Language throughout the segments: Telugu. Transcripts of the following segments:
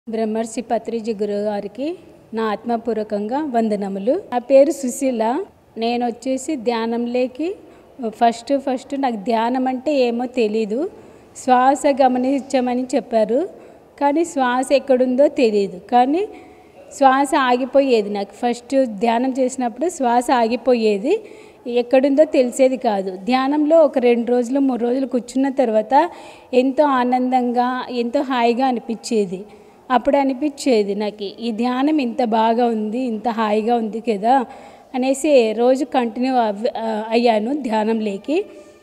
బ్రహ్మర్షి పత్రిజీ గురువు గారికి నా ఆత్మపూర్వకంగా వందనములు నా పేరు సుశీల నేను వచ్చేసి ధ్యానంలోకి ఫస్ట్ ఫస్ట్ నాకు ధ్యానం అంటే ఏమో తెలీదు శ్వాస గమనించమని చెప్పారు కానీ శ్వాస ఎక్కడుందో తెలియదు కానీ శ్వాస ఆగిపోయేది నాకు ఫస్ట్ ధ్యానం చేసినప్పుడు శ్వాస ఆగిపోయేది ఎక్కడుందో తెలిసేది కాదు ధ్యానంలో ఒక రెండు రోజులు మూడు రోజులు కూర్చున్న తర్వాత ఎంతో ఆనందంగా ఎంతో హాయిగా అనిపించేది అప్పుడు అనిపించేది నాకు ఈ ధ్యానం ఇంత బాగా ఉంది ఇంత హాయిగా ఉంది కదా అనేసి రోజు కంటిన్యూ అవ్- అయ్యాను ధ్యానంలోకి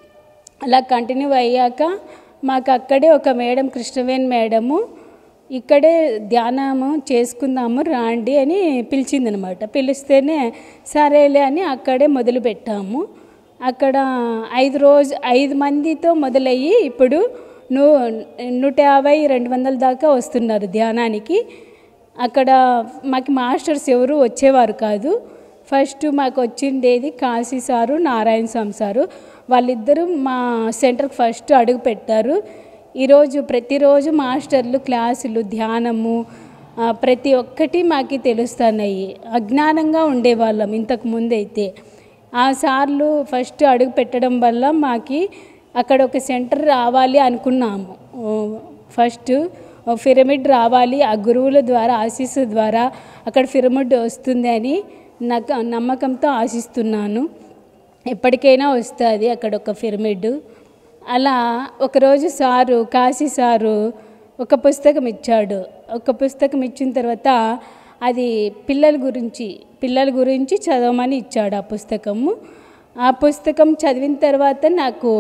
అలా కంటిన్యూ అయ్యాక మాకు అక్కడే ఒక మేడం కృష్ణవేణి మేడము ఇక్కడే ధ్యానము చేసుకుందాము రాండి అని పిలిచిందనమాట పిలిస్తేనే సరేలే అని అక్కడే మొదలు పెట్టాము అక్కడ ఐదు రోజు ఐదు మందితో మొదలయ్యి ఇప్పుడు నూ నూట యాభై రెండు వందల దాకా వస్తున్నారు ధ్యానానికి అక్కడ మాకు మాస్టర్స్ ఎవరు వచ్చేవారు కాదు ఫస్ట్ మాకు వచ్చిండేది కాశీ సారు నారాయణ స్వామి సారు వాళ్ళిద్దరూ మా సెంటర్కి ఫస్ట్ అడుగు పెట్టారు ఈరోజు ప్రతిరోజు మాస్టర్లు క్లాసులు ధ్యానము ఆ, ప్రతి ఒక్కటి మాకు తెలుస్తున్నాయి అజ్ఞానంగా ఉండేవాళ్ళం ఇంతకు ముందైతే ఆ సార్లు ఫస్ట్ అడుగు పెట్టడం వల్ల మాకి అక్కడ ఒక సెంటర్ రావాలి అనుకున్నాము ఓ, ఫస్ట్ ఓ పిరమిడ్ రావాలి ఆ గురువుల ద్వారా ఆశీస్సు ద్వారా అక్కడ పిరమిడ్ వస్తుంది అని నాకు నమ్మకంతో ఆశిస్తున్నాను ఎప్పటికైనా వస్తుంది అక్కడ ఒక పిరమిడ్ అలా ఒకరోజు సారు కాశీ సారు ఒక పుస్తకం ఇచ్చాడు ఒక పుస్తకం ఇచ్చిన తర్వాత అది పిల్లల గురించి పిల్లల గురించి చదవమని ఇచ్చాడు ఆ పుస్తకము ఆ పుస్తకం చదివిన తర్వాత నాకు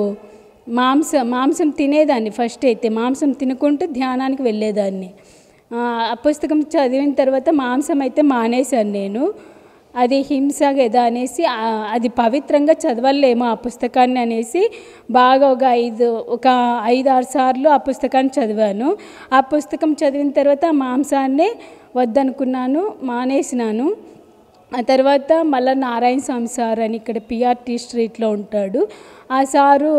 మాంసం మాంసం తినేదాన్ని ఫస్ట్ అయితే మాంసం తినుకుంటూ ధ్యానానికి వెళ్ళేదాన్ని ఆ ఆ పుస్తకం చదివిన తర్వాత మాంసం అయితే మానేశాను నేను అది హింస కదా అనేసి ఆ- అది పవిత్రంగా చదవలేమో ఆ పుస్తకాన్ని అనేసి బాగా ఒక ఐదు ఒక ఐదు ఆరు సార్లు ఆ పుస్తకాన్ని చదివాను ఆ పుస్తకం చదివిన తర్వాత ఆ మాంసాన్నే వద్దనుకున్నాను మానేసినాను ఆ తర్వాత మళ్ళీ నారాయణ స్వామి సార్ అని ఇక్కడ పిఆర్టీ స్ట్రీట్లో ఉంటాడు ఆ సారు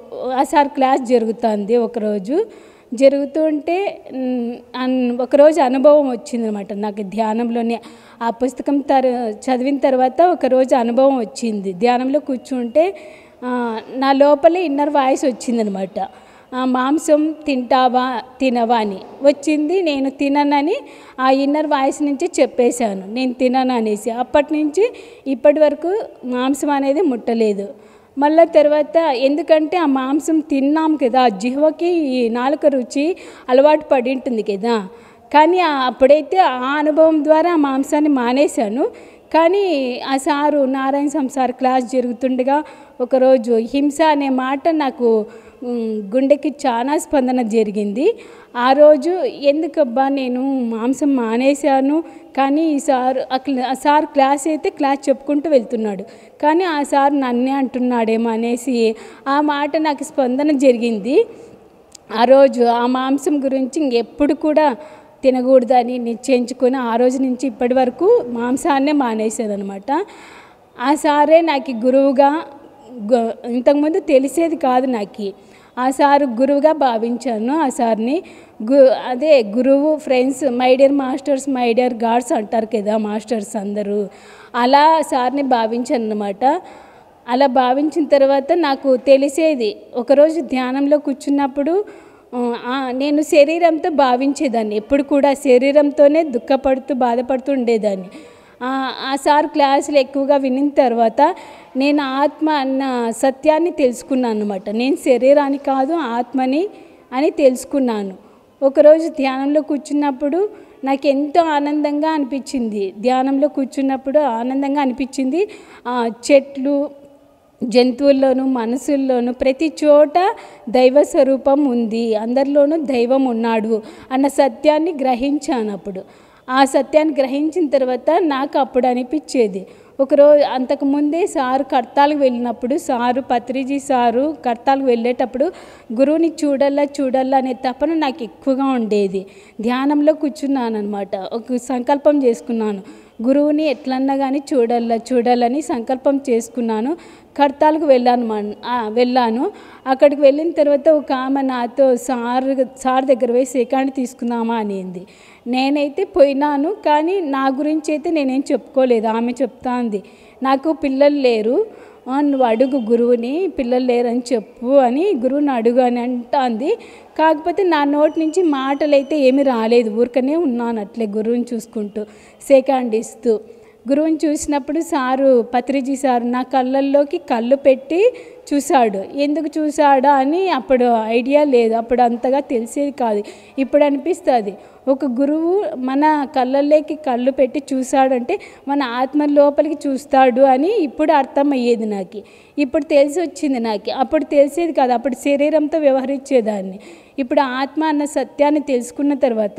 ఆ సార్ క్లాస్ జరుగుతుంది ఒకరోజు జరుగుతుంటే మ్, అన్- ఒకరోజు అనుభవం వచ్చిందనమాట నాకు ధ్యానంలోనే ఆ పుస్తకం తర్ చదివిన తర్వాత ఒకరోజు అనుభవం వచ్చింది ధ్యానంలో కూర్చుంటే ఆ, నా లోపలే ఇన్నర్ వాయిస్ వచ్చిందనమాట ఆ మాంసం తింటావా తినవా అని వచ్చింది నేను తిననని ఆ ఇన్నర్ వాయిస్ నుంచి చెప్పేశాను నేను తినను అనేసి అప్పటి నుంచి ఇప్పటి వరకు మాంసం అనేది ముట్టలేదు మళ్ళా తర్వాత ఎందుకంటే ఆ మాంసం తిన్నాం కదా ఆ జిహ్వకి ఈ నాలుక రుచి అలవాటు పడి ఉంటుంది కదా కానీ ఆ- అప్పుడైతే ఆ అనుభవం ద్వారా ఆ మాంసాన్ని మానేశాను కానీ ఆ sir Narayana Swamy sir class జరుగుతుండగా ఒకరోజు హింస అనే మాట నాకు ఉమ్, గుండెకి చాలా స్పందన జరిగింది ఆ రోజు ఎందుకబ్బా నేను మాంసం మానేశాను కానీ ఈ సార్ ఆ క్లా- ఆ సార్ క్లాస్ అయితే క్లాస్ చెప్పుకుంటూ వెళ్తున్నాడు కానీ ఆ సార్ నన్నే అంటున్నాడేమో అనేసి ఆ మాట నాకు స్పందన జరిగింది ఆ రోజు ఆ మాంసం గురించి ఇంకెప్పుడు కూడా తినకూడదని నిశ్చయించుకొని ఆ రోజు నుంచి ఇప్పటి వరకు మాంసాన్నే మానేసేదనమాట ఆ సారే నాకు గురువుగా గు- ఇంతకుముందు తెలిసేది కాదు నాకు ఆ సారు గురువుగా భావించాను ఆ సార్ని గు అదే గురువు friends my dear masters my dear gods అంటారు కదా మాస్టర్స్ అందరూ అలా సార్ని భావించాను అనమాట అలా భావించిన తర్వాత నాకు తెలిసేది ఒకరోజు ధ్యానంలో కూర్చున్నప్పుడు ఆ, నేను శరీరంతో భావించేదాన్ని ఎప్పుడు కూడా శరీరంతోనే దుఃఖపడుతూ బాధపడుతూ ఉండేదాన్ని ఆ, ఆ సార్ క్లాసులు ఎక్కువగా వినిన తర్వాత నేను ఆత్మ అన్న సత్యాన్ని తెలుసుకున్నాను అనమాట నేను శరీరాన్ని కాదు ఆత్మని అని తెలుసుకున్నాను ఒకరోజు ధ్యానంలో కూర్చున్నప్పుడు నాకు ఎంతో ఆనందంగా అనిపించింది ధ్యానంలో కూర్చున్నప్పుడు ఆనందంగా అనిపించింది ఆ, చెట్లు జంతువుల్లోనూ మనసుల్లోనూ ప్రతి చోట దైవ స్వరూపం ఉంది అందరిలోనూ దైవం ఉన్నాడు అన్న సత్యాన్ని గ్రహించాను అప్పుడు ఆ సత్యాన్ని గ్రహించిన తర్వాత నాకు అప్పుడు అనిపించేది ఒకరోజు అంతకుముందే సారు కర్తాలకు వెళ్ళినప్పుడు సారు పత్రిజీ సారు కర్తాలకు వెళ్ళేటప్పుడు గురువుని చూడాలా చూడాలా అనే తపన నాకు ఎక్కువగా ఉండేది ధ్యానంలో కూర్చున్నాను అనమాట ఒక సంకల్పం చేసుకున్నాను గురువుని ఎట్లన్నా కానీ చూడాల చూడాలని సంకల్పం చేసుకున్నాను కర్తాలకు వెళ్ళాను మన- ఆ, వెళ్ళాను అక్కడికి వెళ్ళిన తర్వాత ఒక ఆమె నాతో సార్ సార్ దగ్గర పోయి సెకండ్ తీసుకుందామా అనింది నేనైతే పోయినాను కానీ నా గురించి అయితే నేనేం చెప్పుకోలేదు ఆమె చెప్తా ఉంది నాకు పిల్లలు లేరు ఆ, నువ్వు అడుగు గురువుని పిల్లలు లేరని చెప్పు అని గురువుని అడుగు అని అంటాంది కాకపోతే నా నోటి నుంచి మాటలు అయితే ఏమీ రాలేదు ఊరికనే ఉన్నాను అట్లే గురువుని చూసుకుంటూ సెకండ్ ఇస్తూ గురువుని చూసినప్పుడు సారు పత్రిజీ సారు నా కళ్ళల్లోకి కళ్ళు పెట్టి చూశాడు ఎందుకు చూశాడా అని అప్పుడు ఐడియా లేదు అప్పుడు అంతగా తెలిసేది కాదు ఇప్పుడు అనిపిస్తుంది ఒక గురువు మన కళ్ళల్లోకి కళ్ళు పెట్టి చూశాడంటే మన ఆత్మ లోపలికి చూస్తాడు అని ఇప్పుడు అర్థమయ్యేది నాకు ఇప్పుడు తెలిసి వచ్చింది నాకు అప్పుడు తెలిసేది కాదు అప్పుడు శరీరంతో వ్యవహరించేదాన్ని ఇప్పుడు ఆత్మ అన్న సత్యాన్ని తెలుసుకున్న తర్వాత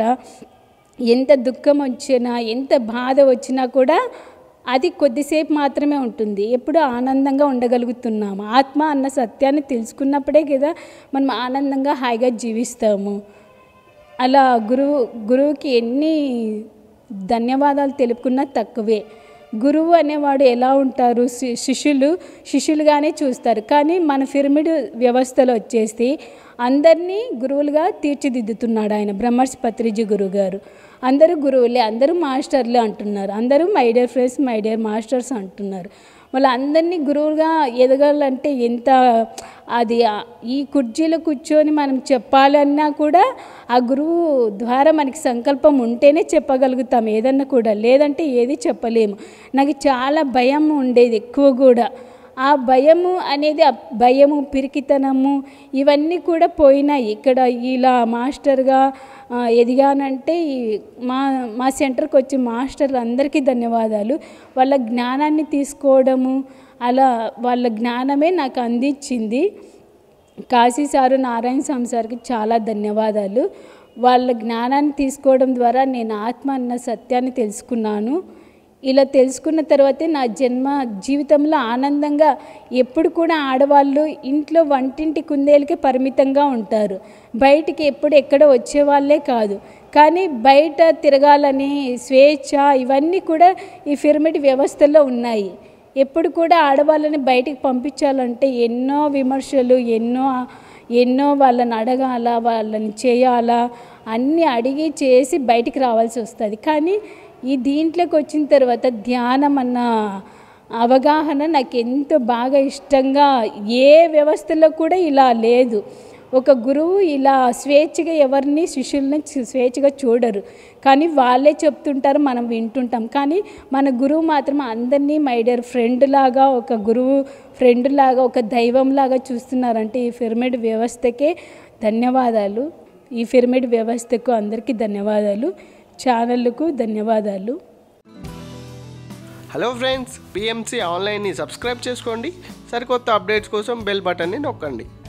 ఎంత దుఃఖం వచ్చినా ఎంత బాధ వచ్చినా కూడా అది కొద్దిసేపు మాత్రమే ఉంటుంది ఎప్పుడు ఆనందంగా ఉండగలుగుతున్నాము ఆత్మ అన్న సత్యాన్ని తెలుసుకున్నప్పుడే కదా మనం ఆనందంగా హాయిగా జీవిస్తాము అలా గురువు గురువుకి ఎన్ని ధన్యవాదాలు తెలుపుకున్నా తక్కువే గురువు అనేవాడు ఎలా ఉంటారు శి- శిష్యులు శిష్యులుగానే చూస్తారు కానీ మన పిరమిడ్ వ్యవస్థలో వచ్చేసి అందరినీ గురువులుగా తీర్చిదిద్దుతున్నాడు ఆయన బ్రహ్మర్షి పత్రిజీ గురువు గారు అందరూ గురువులే అందరూ మాస్టర్లే అంటున్నారు అందరూ my dear friends my dear masters అంటున్నారు మళ్ళీ అందరినీ గురువుగా ఎదగాలంటే ఎంత అది ఆ- ఈ కుర్చీలో కూర్చొని మనం చెప్పాలన్నా కూడా ఆ గురువు ద్వారా మనకి సంకల్పం ఉంటేనే చెప్పగలుగుతాం ఏదన్నా కూడా లేదంటే ఏది చెప్పలేము నాకు చాలా భయం ఉండేది ఎక్కువ కూడా ఆ భయము అనేది ఆ భయము పిరికితనము ఇవన్నీ కూడా పోయినాయి ఇక్కడ ఇలా మాస్టర్గా ఆ, ఎదిగానంటే ఈ మా మా సెంటర్కి వచ్చే మాస్టర్లు అందరికీ ధన్యవాదాలు వాళ్ళ జ్ఞానాన్ని తీసుకోవడము అలా వాళ్ళ జ్ఞానమే నాకు అందించింది కాశీ సారు నారాయణ స్వామి సార్కి చాలా ధన్యవాదాలు వాళ్ళ జ్ఞానాన్ని తీసుకోవడం ద్వారా నేను ఆత్మ అన్న సత్యాన్ని తెలుసుకున్నాను ఇలా తెలుసుకున్న తర్వాతే నా జన్మ జీవితంలో ఆనందంగా ఎప్పుడు కూడా ఆడవాళ్ళు ఇంట్లో వంటింటి కుందేలకే పరిమితంగా ఉంటారు బయటికి ఎప్పుడు ఎక్కడ వచ్చేవాళ్ళే కాదు కానీ బయట తిరగాలని స్వేచ్ఛ ఇవన్నీ కూడా ఈ పిరమిడ్ వ్యవస్థలో ఉన్నాయి ఎప్పుడు కూడా ఆడవాళ్ళని బయటికి పంపించాలంటే ఎన్నో విమర్శలు ఎన్నో ఎన్నో వాళ్ళని అడగాల వాళ్ళని చేయాలా అన్నీ అడిగి చేసి బయటికి రావాల్సి వస్తుంది కానీ ఈ దీంట్లోకి వచ్చిన తర్వాత ధ్యానం అన్న అవగాహన నాకు ఎంతో బాగా ఇష్టంగా ఏ వ్యవస్థలో కూడా ఇలా లేదు ఒక గురువు ఇలా స్వేచ్ఛగా ఎవరిని శిష్యుల్ని చు- స్వేచ్ఛగా చూడరు కానీ వాళ్ళే చెప్తుంటారు మనం వింటుంటాం కానీ మన గురువు మాత్రం అందరినీ మై డియర్ ఫ్రెండ్ లాగా ఒక గురువు ఫ్రెండ్ లాగా ఒక దైవం లాగా చూస్తున్నారంటే ఈ పిరమిడ్ వ్యవస్థకే ధన్యవాదాలు ఈ పిరమిడ్ వ్యవస్థకు అందరికీ ధన్యవాదాలు ఛానళ్ళకు ధన్యవాదాలు హలో ఫ్రెండ్స్ పిఎంసి ఆన్లైన్ని సబ్స్క్రైబ్ చేసుకోండి సరికొత్త అప్డేట్స్ కోసం బెల్ బటన్ని నొక్కండి